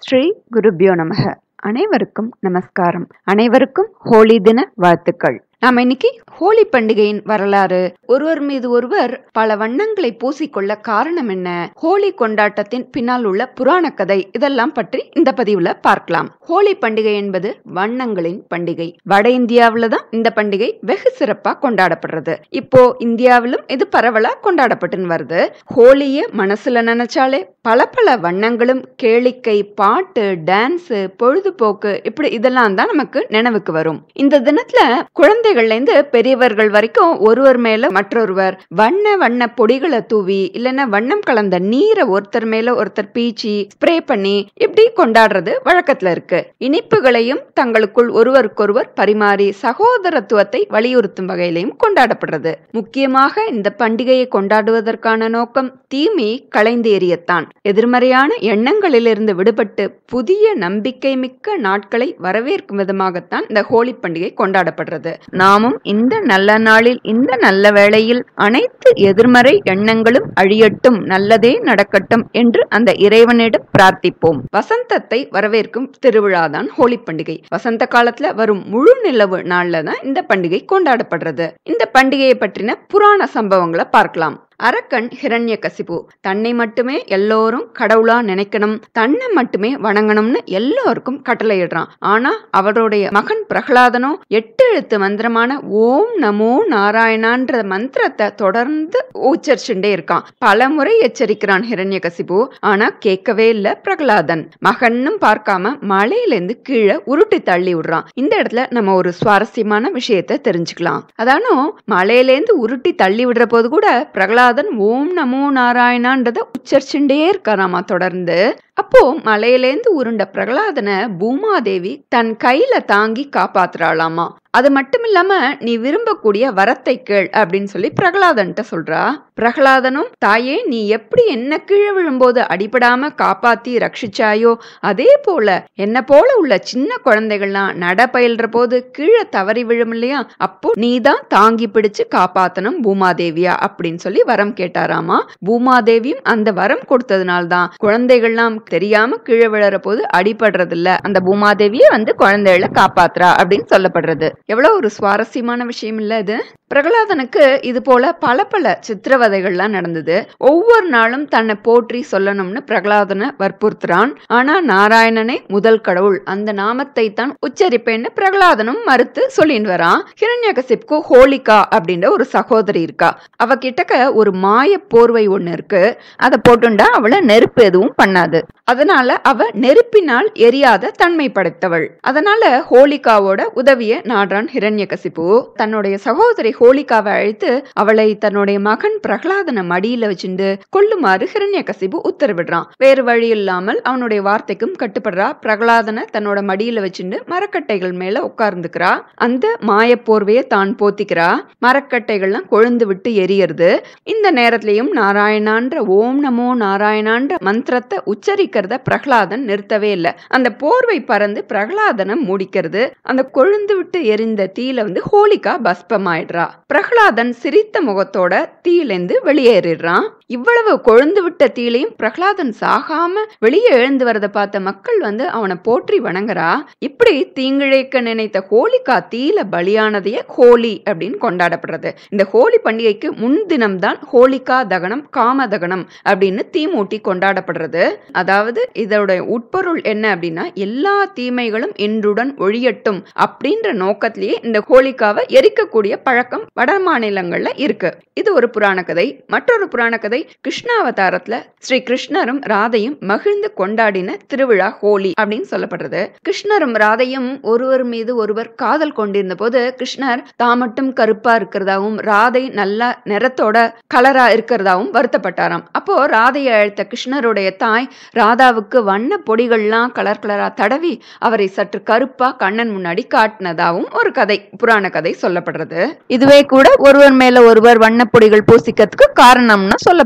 ஸ்ரீ குருபியோ நமக அனைவருக்கும் நமஸ்காரம் அனைவருக்கும் ஹோலி தின வாழ்த்துக்கள் நாம இன்னைக்கு ஹோலி பண்டிகையின் வரலாறு ஒருவர் மீது ஒருவர் பல வண்ணங்களை பூசிக்கொள்ள காரணம் என்ன ஹோலி கொண்டாட்டத்தின் பின்னால் உள்ள புராண கதை இதெல்லாம் பற்றி இந்த பதிவுல பார்க்கலாம் ஹோலி பண்டிகை என்பது வண்ணங்களின் பண்டிகை வட இந்தியாவில தான் இந்த பண்டிகை வெகு சிறப்பா கொண்டாடப்படுறது இப்போ இந்தியாவிலும் இது பரவலா கொண்டாடப்பட்டுன்னு வருது ஹோலிய மனசுல நினைச்சாலே பல பல வண்ணங்களும் கேளிக்கை பாட்டு டான்ஸ் பொழுதுபோக்கு இப்படி இதெல்லாம் தான் நமக்கு நினைவுக்கு வரும் இந்த தினத்துல குழந்தைகள்ல இருந்து பெரியவர்கள் வரைக்கும் ஒருவர் மேல மற்றொருவர் வண்ண வண்ண பொடிகளை தூவி இல்லைன்னா வண்ணம் கலந்த நீரை ஒருத்தர் மேல ஒருத்தர் பீச்சி ஸ்ப்ரே பண்ணி இப்படி கொண்டாடுறது வழக்கத்துல இருக்கு இனிப்புகளையும் தங்களுக்குள் ஒருவருக்கொருவர் பரிமாறி சகோதரத்துவத்தை வலியுறுத்தும் வகையிலையும் கொண்டாடப்படுறது முக்கியமாக இந்த பண்டிகையை கொண்டாடுவதற்கான நோக்கம் தீமை களைந்து எறியத்தான் எதிர்மறையான எண்ணங்களிலிருந்து விடுபட்டு புதிய நம்பிக்கை மிக்க நாட்களை வரவேற்கும் விதமாகத்தான் இந்த ஹோலி பண்டிகை கொண்டாடப்படுறது நாமும் இந்த நல்ல நாளில் இந்த நல்ல வேளையில் அனைத்து எதிர்மறை எண்ணங்களும் அழியட்டும் நல்லதே நடக்கட்டும் என்று அந்த இறைவனிடம் பிரார்த்திப்போம் வசந்தத்தை வரவேற்கும் திருவிழாதான் ஹோலி பண்டிகை வசந்த காலத்துல வரும் முழு நிலவு நாள்ல தான் இந்த பண்டிகை கொண்டாடப்படுறது இந்த பண்டிகையை பற்றின புராண சம்பவங்களை பார்க்கலாம் அரக்கன் ஹிரண்ய கசிபு தன்னை மட்டுமே எல்லோரும் கடவுளா நினைக்கணும் தன்னை மட்டுமே வணங்கணும்னு எல்லோருக்கும் கட்டளையிடுறான் ஆனா அவருடைய மகன் பிரகலாதனோ எட்டு எழுத்து மந்திரமான ஓம் நமோ நாராயணான்ற மந்திரத்தை தொடர்ந்து உச்சரிச்சுட்டே இருக்கான் பல முறை எச்சரிக்கிறான் ஹிரண்ய கசிபு ஆனா கேட்கவே இல்ல பிரகலாதன் மகன்னும் பார்க்காம மலையிலேருந்து கீழே உருட்டி தள்ளி விடுறான் இந்த இடத்துல நம்ம ஒரு சுவாரஸ்யமான விஷயத்த தெரிஞ்சுக்கலாம் அதானோ மலையிலேருந்து உருட்டி தள்ளி விடுற போது கூட பிரகலாதன் ஓம் நமோ நாராயணான்றத உச்சரிச்சுட்டே இருக்காராமா தொடர்ந்து அப்போ மலையிலேந்து உருண்ட பிரகலாதனை பூமாதேவி தன் கையில தாங்கி காப்பாத்துறாளாமா அது மட்டும் இல்லாம நீ விரும்பக்கூடிய வரத்தை கேள் அப்படின்னு சொல்லி பிரகலாதன்ட்ட சொல்றா பிரகலாதனும் தாயே நீ எப்படி என்ன கீழே விழும்போது அடிபடாம காப்பாத்தி ரட்சிச்சாயோ அதே போல என்ன போல உள்ள சின்ன குழந்தைகள்லாம் நட பயில்ற போது கீழே தவறி விழும் இல்லையா அப்போ நீ தான் தாங்கி பிடிச்சு காப்பாத்தணும் பூமாதேவியா அப்படின்னு சொல்லி வரம் கேட்டாராமா பூமாதேவியும் அந்த வரம் கொடுத்ததுனால்தான் குழந்தைகள்லாம் தெரியாம கீழே விழற போது அடிபடுறது இல்ல அந்த பூமாதேவியே வந்து குழந்தைகளை காப்பாத்துறா அப்படின்னு சொல்லப்படுறது எவ்வளவு ஒரு சுவாரஸ்யமான விஷயம் இல்ல இது பிரகலாதனுக்கு இது போல பல பல சித்திரவதைகள்லாம் நடந்தது ஒவ்வொரு நாளும் தன்னை போற்றி சொல்லணும்னு பிரகலாதனை வற்புறுத்துறான் ஆனா நாராயணனே முதல் கடவுள் அந்த நாமத்தை தான் உச்சரிப்பேன்னு பிரகலாதனும் மறுத்து சொல்லின்னு வரான் ஹிரண்யகசிப்கு ஹோலிகா அப்படின்ற ஒரு சகோதரி இருக்கா அவ கிட்டக்க ஒரு மாய போர்வை ஒண்ணு இருக்கு அதை போட்டுண்டா அவளை நெருப்பு எதுவும் பண்ணாது அதனால அவ நெருப்பினால் எரியாத தன்மை படைத்தவள் அதனால ஹோலிகாவோட உதவிய நாடான் ஹிரண்யகசிபு தன்னுடைய சகோதரி ஹோலிகாவை அழைத்து அவளை தன்னுடைய மகன் பிரகலாதன மடியில வச்சுண்டு கொல்லுமாறு ஹிரண்யகசிபு உத்தரவிடுறான் வேறு வழி இல்லாமல் அவனுடைய வார்த்தைக்கும் கட்டுப்படுறா பிரகலாதனை தன்னோட மடியில வச்சுண்டு மரக்கட்டைகள் மேல உட்கார்ந்துக்கிறா அந்த மாய போர்வையை தான் போத்திக்கிறா மரக்கட்டைகள்லாம் கொழுந்து விட்டு எரியறது இந்த நேரத்திலையும் நாராயணான்ற ஓம் நமோ நாராயணான்ற மந்திரத்தை உச்சரிக்கிறத பிரகலாதன் நிறுத்தவே இல்லை அந்த போர்வை பறந்து பிரகலாதனை மூடிக்கிறது அந்த கொழுந்து விட்டு எரிந்த தீயில வந்து ஹோலிகா பஸ்பமாயிடுறா பிரகலாதன் சிரித்த முகத்தோட தீயிலேந்து வெளியேறிடுறான் இவ்வளவு கொழுந்து விட்ட தீலையும் பிரகலாதன் சாகாம வெளியே எழுந்து வரதை பார்த்த மக்கள் வந்து அவனை போற்றி வணங்குறா இப்படி தீங்கிழைக்க நினைத்த ஹோலிகா தீல பலியானதையே ஹோலி அப்படின்னு கொண்டாடப்படுறது இந்த ஹோலி பண்டிகைக்கு முன்தினம் தான் ஹோலிகா தகனம் காம தகனம் அப்படின்னு தீமூட்டி கொண்டாடப்படுறது அதாவது இதோட உட்பொருள் என்ன அப்படின்னா எல்லா தீமைகளும் இன்றுடன் ஒழியட்டும் அப்படின்ற நோக்கத்திலேயே இந்த ஹோலிகாவை எரிக்கக்கூடிய பழக்கம் வட மாநிலங்கள்ல இருக்கு இது ஒரு புராண கதை மற்றொரு புராண கதை கிருஷ்ணாவதாரத்துல ஸ்ரீ கிருஷ்ணரும் ராதையும் மகிழ்ந்து கொண்டாடின திருவிழா ஹோலி அப்படின்னு சொல்லப்படுறது கிருஷ்ணரும் ராதையும் ஒருவர் மீது ஒருவர் காதல் கொண்டிருந்த போது கிருஷ்ணர் தான் மட்டும் கருப்பா இருக்கிறதாவும் ராதை நல்ல நிறத்தோட கலரா இருக்கிறதாவும் வருத்தப்பட்டாராம் அப்போ ராதையை அழைத்த கிருஷ்ணருடைய தாய் ராதாவுக்கு வண்ண பொடிகள்லாம் கலர் கலரா தடவி அவரை சற்று கருப்பா கண்ணன் முன்னாடி காட்டினதாவும் ஒரு கதை புராண கதை சொல்லப்படுறது இதுவே கூட ஒருவர் மேல ஒருவர் வண்ணப்பொடிகள் பூசிக்கிறதுக்கு காரணம்னு சொல்லப்படுறது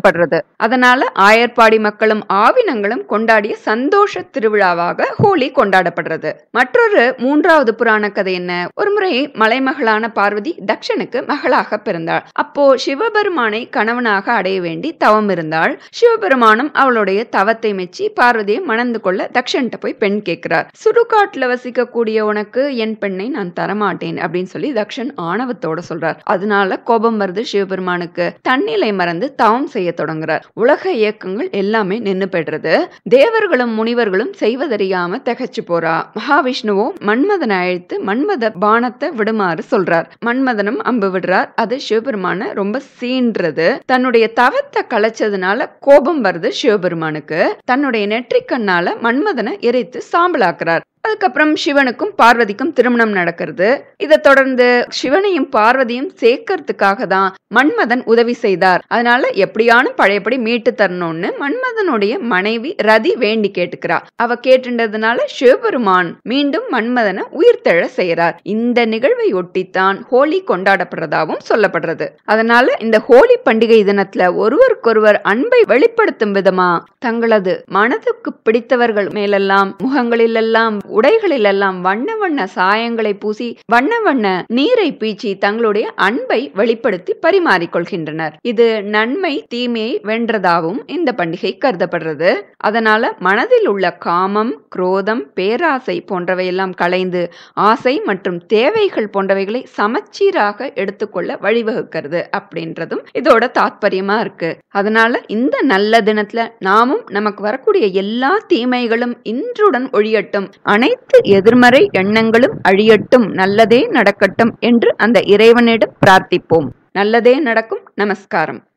கருதப்படுறது அதனால ஆயர்பாடி மக்களும் ஆவினங்களும் கொண்டாடிய சந்தோஷ திருவிழாவாக ஹோலி கொண்டாடப்படுறது மற்றொரு மூன்றாவது புராண கதை என்ன ஒருமுறை மலைமகளான பார்வதி தக்ஷனுக்கு மகளாக பிறந்தாள் அப்போ சிவபெருமானை கணவனாக அடைய வேண்டி தவம் இருந்தாள் சிவபெருமானும் அவளுடைய தவத்தை மெச்சி பார்வதியை மணந்து கொள்ள தக்ஷன்கிட்ட போய் பெண் கேட்கிறார் சுடுகாட்டுல வசிக்கக்கூடிய உனக்கு என் பெண்ணை நான் தரமாட்டேன் அப்படின்னு சொல்லி தக்ஷன் ஆணவத்தோட சொல்றார் அதனால கோபம் வருது சிவபெருமானுக்கு தன்னிலை மறந்து தவம் செய்ய தொடங்குறார் உலக இயக்கங்கள் எல்லாமே நின்னு போயிடுறது தேவர்களும் முனிவர்களும் செய்வதறியாம திகைச்சு போறா மகாவிஷ்ணுவோ மன்மதனை அழைத்து மன்மத பானத்தை விடுமாறு சொல்றார் மன்மதனும் அம்பு விடுறார் அது சிவபெருமான ரொம்ப சீன்றது தன்னுடைய தவத்தை கலைச்சதுனால கோபம் வருது சிவபெருமானுக்கு தன்னுடைய நெற்றிக்கண்ணால மன்மதனை எரித்து சாம்பலாக்குறார் அதுக்கப்புறம் சிவனுக்கும் பார்வதிக்கும் திருமணம் நடக்கிறது இதை தொடர்ந்து சிவனையும் பார்வதியும் சேர்க்கறதுக்காக தான் மன்மதன் உதவி செய்தார் அதனால எப்படியான பழையபடி மீட்டு தரணும்னு மன்மதனுடைய மனைவி ரதி வேண்டி கேட்டுக்கிறா அவ கேட்டுண்டதுனால சிவபெருமான் மீண்டும் மன்மதனை உயிர்த்தெழ செய்யறார் இந்த நிகழ்வை ஒட்டித்தான் ஹோலி கொண்டாடப்படுறதாவும் சொல்லப்படுறது அதனால இந்த ஹோலி பண்டிகை தினத்துல ஒருவருக்கொருவர் அன்பை வெளிப்படுத்தும் விதமா தங்களது மனதுக்கு பிடித்தவர்கள் மேலெல்லாம் முகங்களிலெல்லாம் உடைகளிலெல்லாம் வண்ண வண்ண சாயங்களை பூசி வண்ண வண்ண நீரை பீச்சி தங்களுடைய அன்பை வெளிப்படுத்தி பரிமாறிக்கொள்கின்றனர் இது நன்மை தீமையை வென்றதாகவும் இந்த பண்டிகை கருதப்படுறது அதனால மனதில் உள்ள காமம் குரோதம் பேராசை போன்றவையெல்லாம் களைந்து ஆசை மற்றும் தேவைகள் போன்றவைகளை சமச்சீராக எடுத்துக்கொள்ள வழிவகுக்கிறது அப்படின்றதும் இதோட தாத்பரியமா இருக்கு அதனால இந்த நல்ல தினத்துல நாமும் நமக்கு வரக்கூடிய எல்லா தீமைகளும் இன்றுடன் ஒழியட்டும் அனைத்து எதிர்மறை எண்ணங்களும் அழியட்டும் நல்லதே நடக்கட்டும் என்று அந்த இறைவனிடம் பிரார்த்திப்போம் நல்லதே நடக்கும் நமஸ்காரம்